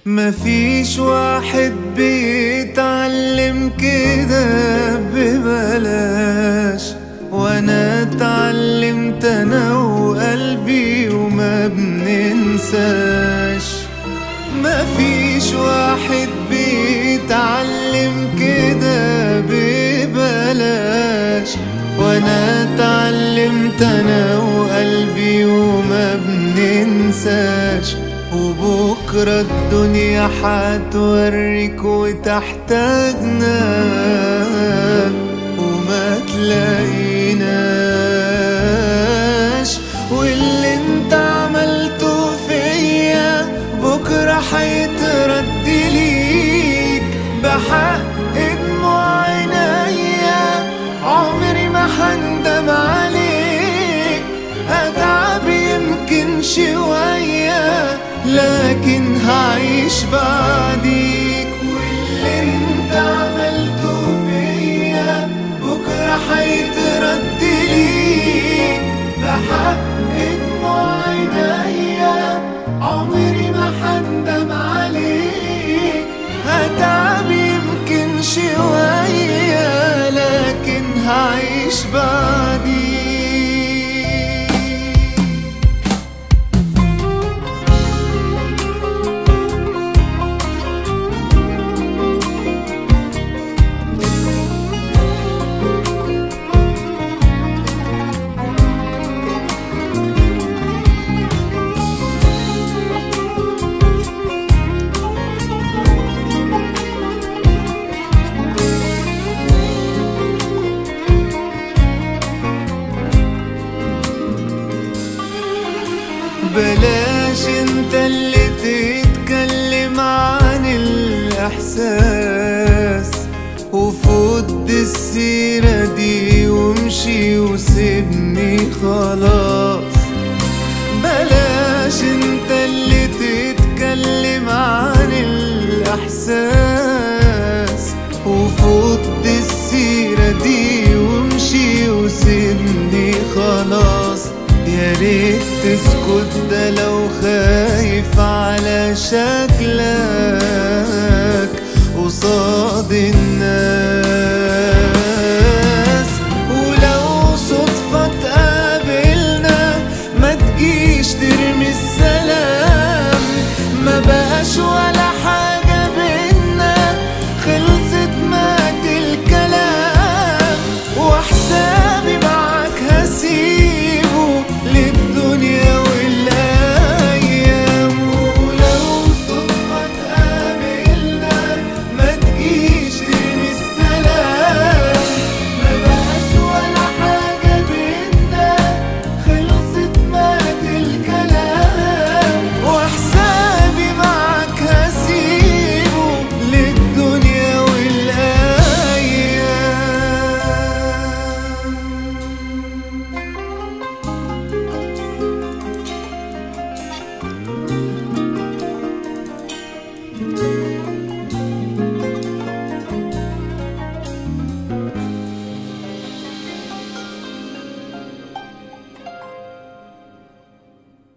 مفيش واحد بيتعلم كده ببلاش وانا اتعلمت انا وقلبي وما بننساش مفيش واحد بيتعلم كده ببلاش وانا اتعلمت انا وقلبي وما بننساش وبكرة الدنيا حتوريك وتحتاجنا وما تلاقيناش واللي انت عملته فيا بكرة حيترد ليك بحق دموع عينيا عمري ما هندم عليك اتعب يمكن شوية لكن هعيش بعديك واللي انت عملته فيا بكرة حيترد ليك بحق دموع عينيا عمري ما هندم عليك هتعب يمكن شوية لكن هعيش بعديك بلاش انت اللي تتكلم عن الاحساس وفض السيرة دي وامشي وسيبني خلاص بلاش انت اللي تتكلم عن الاحساس وفض السيرة دي وامشي وسيبني خلاص يا ريت تسكت ده لو خايف على شكلك قصاد الناس ولو صدفة تقابلنا ما تجيش ترمي السلام ما بقاش ولا حاجة بينا خلصت مات الكلام وحسابي معاك هسيبه للدنيا والأيام ولو صدفة تقابلنا ما تجيش ترمي السلام ما بقاش ولا حاجة بينا خلصت مات الكلام وحسابي معاك هسيبه للدنيا والأيام